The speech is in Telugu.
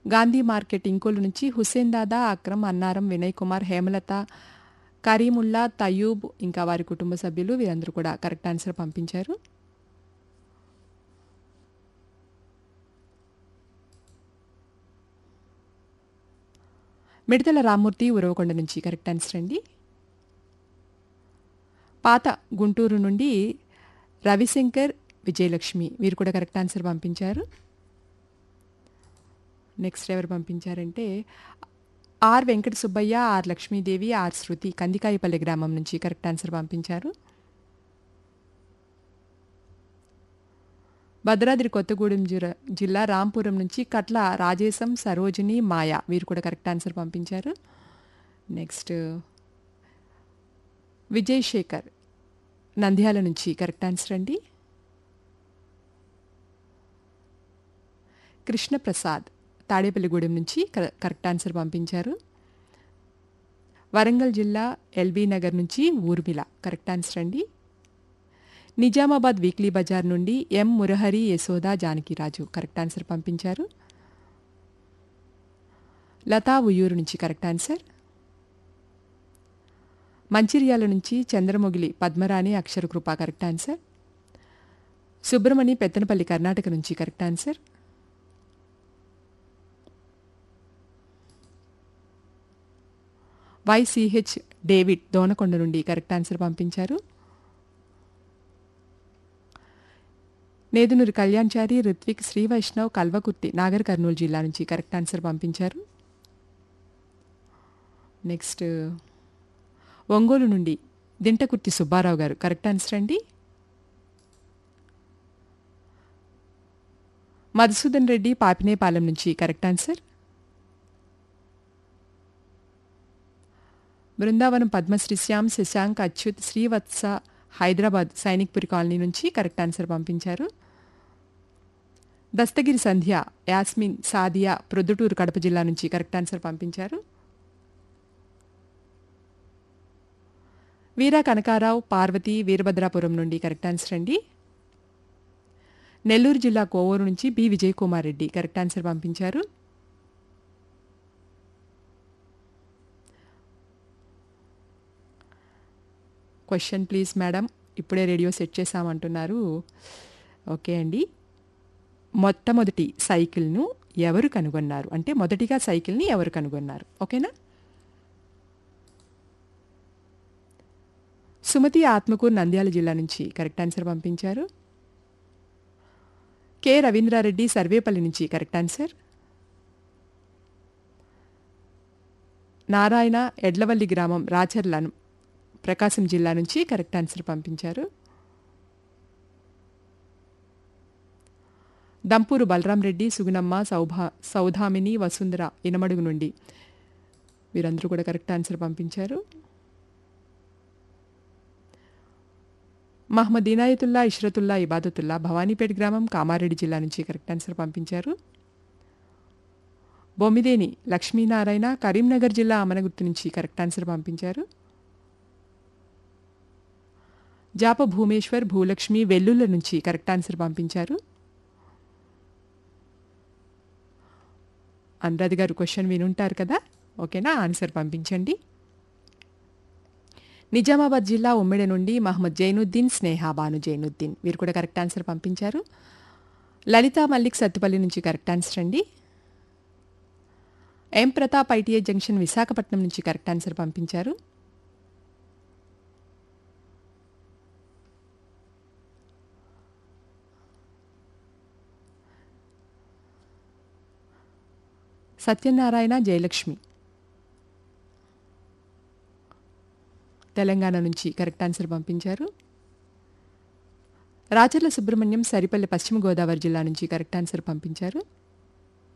గాంధీ మార్కెట్ ఇంకోలు నుంచి హుస్సేన్ దాదా అక్రమ్ అన్నారం వినయ్ కుమార్ హేమలత కరీముల్లా తయూబ్ ఇంకా వారి కుటుంబ సభ్యులు వీరందరూ కూడా కరెక్ట్ ఆన్సర్ పంపించారు మిడతల రామ్మూర్తి ఉరవకొండ నుంచి కరెక్ట్ ఆన్సర్ అండి పాత గుంటూరు నుండి రవిశంకర్ విజయలక్ష్మి వీరు కూడా కరెక్ట్ ఆన్సర్ పంపించారు నెక్స్ట్ ఎవరు పంపించారంటే R Venkata Subbaiah R Lakshmidevi R Shruti Kandikayapalli గ్రామం నుంచి కరెక్ట్ ఆన్సర్ పంపించారు భద్రాద్రి కొత్తగూడెం జిర- జిల్లా రాంపురం నుంచి కట్ల రాజేశం సరోజిని మాయ వీరు కూడా కరెక్ట్ ఆన్సర్ పంపించారు నెక్స్ట్ విజయ్ శేఖర్ నంద్యాల నుంచి కరెక్ట్ ఆన్సర్ అండి కృష్ణప్రసాద్ తాడేపల్లిగూడెం నుంచి కర- కరెక్ట్ ఆన్సర్ పంపించారు వరంగల్ జిల్లా ఎల్బీ నగర్ నుంచి ఊర్మిళ కరెక్ట్ ఆన్సర్ అండి నిజామాబాద్ వీక్లీ బజార్ నుండి M Murahari Yashoda Janakiraju correct answer పంపించారు లతా ఉయ్యూరు నుంచి కరెక్ట్ ఆన్సర్ మంచిర్యాల నుంచి చంద్రమొగిలి పద్మరాణి అక్షరకృప కరెక్ట్ ఆన్సర్ సుబ్రమణి పెత్తనపల్లి కర్ణాటక నుంచి correct answer YCH David Donakonda నుండి కరెక్ట్ ఆన్సర్ పంపించారు నేదునూరి కళ్యాణ్చారి రిత్విక్ శ్రీ వైష్ణవ్ కల్వకుర్తి నాగర్ కర్నూలు జిల్లా నుంచి కరెక్ట్ ఆన్సర్ పంపించారు నెక్స్ట్ ఒంగోలు నుండి దింటకుర్తి సుబ్బారావు గారు కరెక్ట్ ఆన్సర్ అండి మధుసూదన్ రెడ్డి పాపినేపాలెం నుంచి correct answer Brindavanam Padmasri Shyam Shashank Achyut Srivatsa Hyderabad Sainikpuri colony నుంచి కరెక్ట్ ఆన్సర్ పంపించారు దస్తగిరి సంధ్య యాస్మిన్ సాదియా ప్రొద్దుటూరు కడప జిల్లా నుంచి కరెక్ట్ ఆన్సర్ పంపించారు వీరా కనకారావు పార్వతి వీరభద్రాపురం నుండి కరెక్ట్ ఆన్సర్ అండి నెల్లూరు జిల్లా కోవూరు నుంచి B Vijay Kumar Reddy correct answer పంపించారు క్వశ్చన్ ప్లీజ్ మేడం ఇప్పుడే రేడియో సెట్ చేశామంటున్నారు ఓకే అండి మొట్టమొదటి సైకిల్ను ఎవరు కనుగొన్నారు అంటే మొదటిగా సైకిల్ని ఎవరు కనుగొన్నారు ఓకేనా సుమతి ఆత్మకూరు నంద్యాల జిల్లా నుంచి కరెక్ట్ ఆన్సర్ పంపించారు కె రవీంద్రారెడ్డి సర్వేపల్లి నుంచి కరెక్ట్ ఆన్సర్ నారాయణ ఎడ్లవల్లి గ్రామం రాచర్ల ప్రకాశం జిల్లా నుంచి కరెక్ట్ ఆన్సర్ పంపించారు దంపూరు బలరాం రెడ్డి సుగుణమ్మ సౌభా సౌధామిని వసుంధర ఇనమడుగు నుండి వీరందరూ కూడా కరెక్ట్ ఆన్సర్ పంపించారు మహమ్మద్ ఇనాయతుల్లా ఇష్రతుల్లా ఇబాదతుల్లా భవానీపేట గ్రామం కామారెడ్డి జిల్లా నుంచి కరెక్ట్ ఆన్సర్ పంపించారు బొమ్మిదేని లక్ష్మీనారాయణ కరీంనగర్ జిల్లా అమనగుర్తు నుంచి కరెక్ట్ ఆన్సర్ పంపించారు జాప భూమేశ్వర్ భూలక్ష్మి వెల్లుల్ల నుంచి కరెక్ట్ ఆన్సర్ పంపించారు అనురాధ్ గారు క్వశ్చన్ వినుంటారు కదా ఓకేనా ఆన్సర్ పంపించండి నిజామాబాద్ జిల్లా ఉమ్మిడి నుండి మహమ్మద్ జైనుద్దీన్ స్నేహ బాను జైనుద్దీన్ వీరు కూడా కరెక్ట్ ఆన్సర్ పంపించారు లలిత మల్లిక్ సత్తుపల్లి నుంచి కరెక్ట్ ఆన్సర్ అండి M Pratap ITI junction Visakhapatnam నుంచి కరెక్ట్ ఆన్సర్ పంపించారు సత్యనారాయణ జయలక్ష్మి తెలంగాణ నుంచి కరెక్ట్ ఆన్సర్ పంపించారు రాచర్ల సుబ్రహ్మణ్యం సరిపల్లి పశ్చిమ గోదావరి జిల్లా నుంచి కరెక్ట్ ఆన్సర్ పంపించారు